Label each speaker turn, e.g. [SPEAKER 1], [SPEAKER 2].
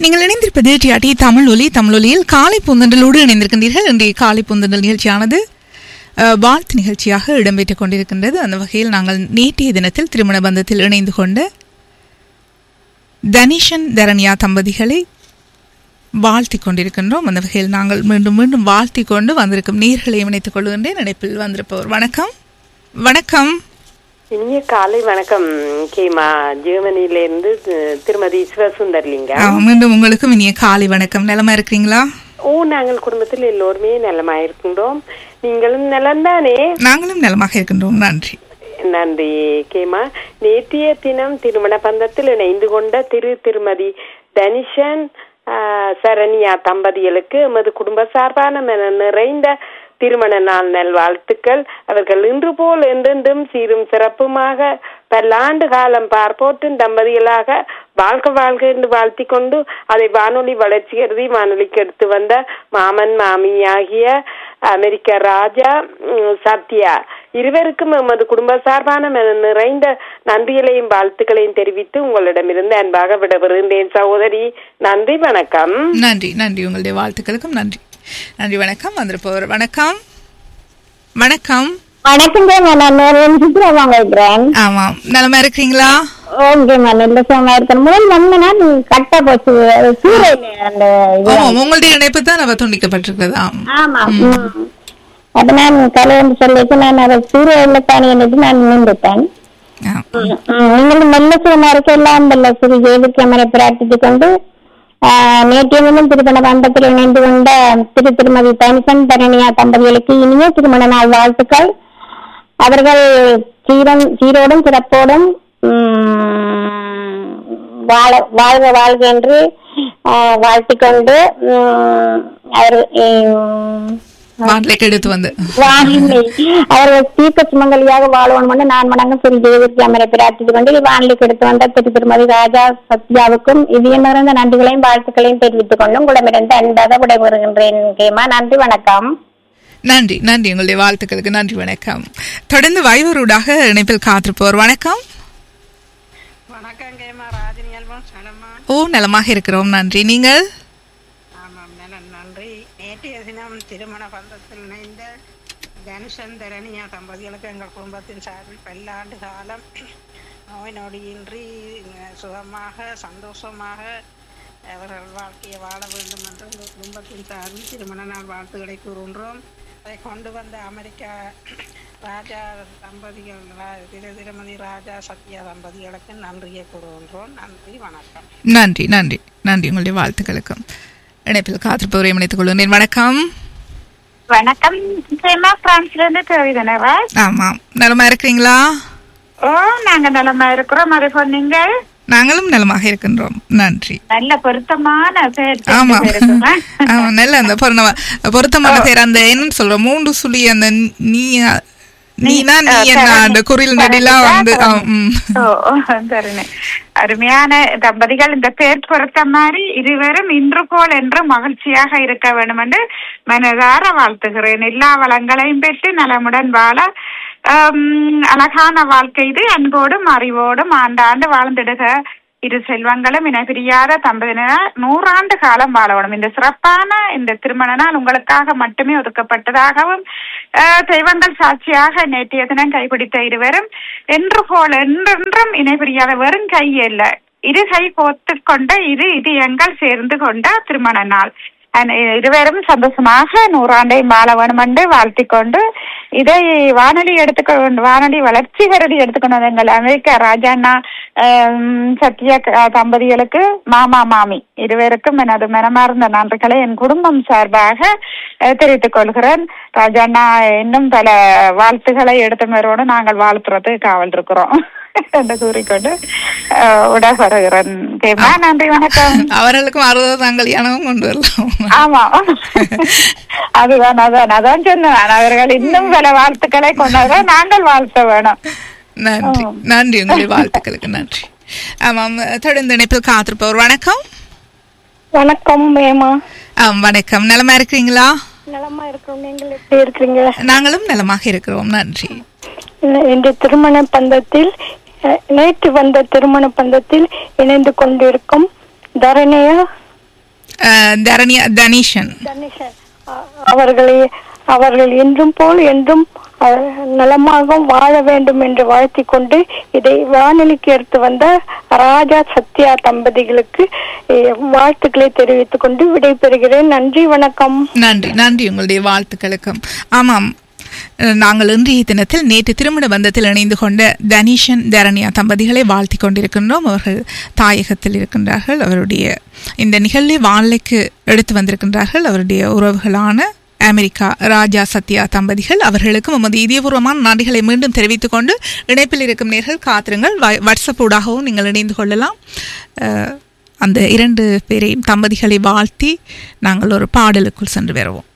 [SPEAKER 1] நீங்கள் இணைந்திருப்பது டிஆர்டி தமிழ் ஒலி தமிழ் ஒலியில் காலை புந்தண்டலோடு இணைந்திருக்கின்றீர்கள் இன்றைய காலை புந்தண்டல் நிகழ்ச்சியானது அஹ், வாழ்த்து நிகழ்ச்சியாக இடம்பெற்றுக் கொண்டிருக்கின்றது அந்த வகையில் நாங்கள் நேற்றைய தினத்தில் திருமண பந்தத்தில் இணைந்து கொண்ட தனிஷன் தரண்யா தம்பதிகளை வாழ்த்திக் கொண்டிருக்கின்றோம் அந்த வகையில் நாங்கள் மீண்டும் மீண்டும் வாழ்த்திக் கொண்டு வந்திருக்கும் நீர்களை இணைத்துக் கொள்கின்றேன் நினைப்பில் வந்திருப்பவர் வணக்கம் வணக்கம்
[SPEAKER 2] இனிய காலை வணக்கம் கேமா ஜெர்மனில இருந்து தி- திருமதி சிவசுந்தர்லிங்க
[SPEAKER 1] அஹ், மீண்டும் உங்களுக்கும் இனிய காலை வணக்கம் நிலமா இருக்கிறீங்களா
[SPEAKER 2] ஓ நாங்கள் குடும்பத்தில் எல்லோருமே நலமாயிருக்கின்றோம் நீங்களும் நலம்தானே
[SPEAKER 1] நாங்களும் நலமாக இருக்கின்றோம் நன்றி
[SPEAKER 2] நன்றி கேமா நேற்றைய தினம் திருமண பந்தத்தில் இணைந்து கொண்ட திரு திருமதி தனிஷன் ஆ, சரண்யா தம்பதிகளுக்கு எமது குடும்ப சார்பான மன நிறைந்த திருமண நாள் நல்வாழ்த்துக்கள் அவர்கள் இன்று போல் என்றென்றும் சீரும் சிறப்புமாக பல்லாண்டு காலம் பார்ப்போற்றும் தம்பதிகளாக வாழ்க வாழ்க என்று வாழ்த்திக் கொண்டு அதை வானொலி வளர்ச்சி கருதி வானொலிக்கு எடுத்து வந்த மாமன் மாமி ஆகிய அமெரிக்க ராஜா ம், சத்யா இருவருக்கும் எமது குடும்ப சார்பான மன நிறைந்த நன்றிகளையும் வாழ்த்துக்களையும் தெரிவித்து உங்களிடமிருந்து அன்பாக விடவிருந்தேன் சகோதரி நன்றி வணக்கம்
[SPEAKER 1] நன்றி நன்றி உங்களுடைய வாழ்த்துக்களுக்கும் நன்றி நன்றி வணக்கம் வந்திருப்பவர் வணக்கம் வணக்கம்
[SPEAKER 3] வணக்கங்க நான் சுற்றுலா வைக்கிறேன்
[SPEAKER 1] ஆமாம் நலமா இருக்கிறீங்களா
[SPEAKER 3] ஓகேம்மா நல்ல சுகமா இருக்கேன் முதல் வந்து நான் கட்ட போச்சு அது சூறையில அந்த இது
[SPEAKER 1] ஆமாம் உங்களுடைய இணைப்பு தான் அவ துண்டிக்கப்பட்டிருக்கிறது ஆம்.
[SPEAKER 3] ஆமா ம். அப்ப நான் கல்யாணம் சொல்லிட்டு நான் அதை சூறையில தானே நின்று நான் நின்றுட்டேன்
[SPEAKER 1] ஆம்.
[SPEAKER 3] நீங்கள் நல்ல சுகமா இருக்க எல்லாம் நல்ல சிறு ஜெயவிக்கிரமரை பிரார்த்தித்துக் கொண்டு ஆஹ், நேற்றைய தினம் திருமண பந்தத்தில் இணைந்து கொண்ட திரு திருமதி தனிசன் தரணியா தம்பதிகளுக்கு இனிய திருமண நாள் வாழ்த்துக்கள் அவர்கள் சீரம் சீரோடும் சிறப்போடும் உம், வாழ வாழ்க வாழ்க என்று ஆஹ், வாழ்த்திக்கொண்டு உம், அவர் உம்,
[SPEAKER 1] வானிலைக்கு எடுத்து வந்து
[SPEAKER 3] வானிலை அவர்கள் தீர்க்க சுமங்கலியாக வாழணும் என்று நான் மடங்கு சிறு தேவிக்கு அமரை பிரார்த்தித்துக் கொண்டு வானிலைக்கு எடுத்து வந்த திரு திருமதி ராஜா சத்யாவுக்கும் இதய நிறைந்த நன்றிகளையும் வாழ்த்துக்களையும் தெரிவித்துக் கொண்டு உங்களிடமிருந்து அன்பாக விடைபெறுகின்றேன் கேமா நன்றி வணக்கம்
[SPEAKER 1] நன்றி நன்றி உங்களுடைய வாழ்த்துக்களுக்கு நன்றி வணக்கம் தொடர்ந்து வைவரூடாக இணைப்பில் காத்திருப்பவர் வணக்கம்
[SPEAKER 4] வணக்கம் கேமா ராஜினி அல்வம் சனமா
[SPEAKER 1] ஓ நலமாக இருக்கிறோம் நன்றி நீங்கள்
[SPEAKER 4] ஆமாம் நல்ல நன்றி நேற்றைய தினம் திருமண பந்தத்தில் இணைந்த தனுஷன் தரணியா தம்பதிகளுக்கு எங்கள் குடும்பத்தின் சார்பில் பல்லாண்டு காலம் நோய் நொடியின்றி அஹ், சுகமாக சந்தோஷமாக அவர்கள் வாழ்க்கையை வாழ வேண்டும் என்று எங்கள் குடும்பத்தின் சார்பில் திருமண நாள் வாழ்த்துக்களை கூறுகின்றோம் அதை கொண்டு வந்த அமெரிக்கா ராஜா தம்பதிகள் ரா- திரு திருமதி ராஜா சத்யா தம்பதிகளுக்கு நன்றியை கூறுகின்றோம் நன்றி வணக்கம்
[SPEAKER 1] நன்றி நன்றி நன்றி உங்களுடைய வாழ்த்துக்களுக்கும் இணைப்பில் காத்திருப்பவரை இணைத்துக் கொள்கிறேன் வணக்கம்
[SPEAKER 3] வணக்கம் சேமா பிரான்ஸ்ல இருந்து கவிதனவா
[SPEAKER 1] ஆமாம் நலமா இருக்கிறீங்களா
[SPEAKER 3] ஓ நாங்க நலமா இருக்கிறோம் அதே போல் நீங்கள்
[SPEAKER 1] நாங்களும் நலமாக இருக்கின்றோம் நன்றி
[SPEAKER 3] நல்ல பொருத்தமான பேர்
[SPEAKER 1] ஆமா
[SPEAKER 3] இருக்குமா?
[SPEAKER 1] ஆமா நல்ல அந்த பொருத்தமா பொருத்தமான பேர் அந்த என்னன்னு சொல்ற மூன்று சுழி அந்த நீ நீனா நீ என்ன அந்த குரில் நடிலாம் வந்து ஆ, ம்.
[SPEAKER 3] ஓ, ஓ, சரிண்ணே. அருமையான தம்பதிகள் இந்த பேர் பொறுத்த மாதிரி இருவரும் இன்று போல் என்று மகிழ்ச்சியாக இருக்க வேண்டும் என்று மனதார வாழ்த்துகிறேன் எல்லா வளங்களையும் பெற்று நலமுடன் வாழ ஆம், அழகான வாழ்க்கை இது அன்போடும் அறிவோடும் ஆண்டாண்டு வாழ்ந்திடுக இரு செல்வங்களும் இணை பிரியாத தம்பதியினர் நூறாண்டு காலம் வாழணும் இந்த சிறப்பான இந்த திருமண நாள் உங்களுக்காக மட்டுமே ஒதுக்கப்பட்டதாகவும் ஆஹ், தெய்வங்கள் சாட்சியாக நேற்றைய தினம் கைப்பிடித்த இருவரும் என்று போல் என்றென்றும் இணை பிரியாத வெறும் கை அல்ல இரு கை கோத்து கொண்ட இரு இதயங்கள் சேர்ந்து கொண்ட திருமண நாள் அன் இருவரும் சந்தோஷமாக நூறாண்டை வாழ வேண்டும் என்று வாழ்த்திக் கொண்டு இதை வானொலி எடுத்துக்கொண்டு வானொலி வளர்ச்சி கருதி எடுத்துக்கொண்டு வந்த எங்கள் அமெரிக்க ராஜாண்ணா ஆம், சத்யா க- தம்பதிகளுக்கு மாமா மாமி இருவருக்கும் எனது மனமார்ந்த நன்றிகளை என் குடும்பம் சார்பாக அஹ், தெரிவித்துக் கொள்கிறேன் ராஜாண்ணா இன்னும் பல வாழ்த்துக்களை எடுத்து வருவோடு நாங்கள் வாழ்த்துறது காவல் இருக்கிறோம் என்று கூறிக்கொண்டு அஹ், விட வருகிறேன் கேமா நன்றி வணக்கம்
[SPEAKER 1] அவர்களுக்கும் அறுபதாம் கல்யாணமும் கொண்டு வரலாம்
[SPEAKER 3] ஆமா அதுதான் அதான் அதான் சொன்னேன் அவர்கள் இன்னும் பல வாழ்த்துக்களை கொண்டாட நாங்கள் வாழ்த்த வேணும்
[SPEAKER 1] நன்றி நன்றி உங்களுடைய வாழ்த்துக்களுக்கு நன்றி ஆமாம் தொடர்ந்து இணைப்பில் காத்திருப்பவர் வணக்கம்
[SPEAKER 3] வணக்கம் மேமா
[SPEAKER 1] ஆம் வணக்கம் நலமா இருக்கிறீங்களா
[SPEAKER 3] நலமா இருக்கிறோம் நீங்கள் எப்படி இருக்கிறீங்க
[SPEAKER 1] நாங்களும் நலமாக இருக்கிறோம் நன்றி
[SPEAKER 3] இந்த திருமண பந்தத்தில் அஹ், நேற்று வந்த திருமண பந்தத்தில் இணைந்து கொண்டிருக்கும் தரணியா
[SPEAKER 1] அஹ், தரணியா தனீஷன்
[SPEAKER 5] கணேசன் அ- அவர்களை அவர்கள் என்றும் போல் என்றும் அஹ், நலமாகவும் வாழ வேண்டும் என்று வாழ்த்திக் கொண்டு இதை வானொலிக்கு எடுத்து வந்த ராஜா சத்யா தம்பதிகளுக்கு அஹ், வாழ்த்துக்களை தெரிவித்துக் கொண்டு விடைபெறுகிறேன் நன்றி வணக்கம்
[SPEAKER 1] நன்றி நன்றி உங்களுடைய வாழ்த்துக்களுக்கும் ஆமாம் அஹ், நாங்கள் இன்றைய தினத்தில் நேற்று திருமண பந்தத்தில் இணைந்து கொண்ட தனீஷன் தரணியா தம்பதிகளை வாழ்த்தி கொண்டிருக்கின்றோம் அவர்கள் தாயகத்தில் இருக்கின்றார்கள் அவருடைய இந்த நிகழ்வை வானிலைக்கு எடுத்து வந்திருக்கின்றார்கள் அவருடைய உறவுகளான அமெரிக்கா ராஜா சத்யா தம்பதிகள் அவர்களுக்கும் நமது இதயபூர்வமான நன்றிகளை மீண்டும் தெரிவித்துக் கொண்டு இணைப்பில் இருக்கும் நேர்கள் காத்திருங்கள் வா- வாட்ஸ்அப் ஊடாகவும் நீங்கள் இணைந்து கொள்ளலாம் அஹ், அந்த இரண்டு பேரையும் தம்பதிகளை வாழ்த்தி நாங்கள் ஒரு பாடலுக்குள் சென்று வருவோம்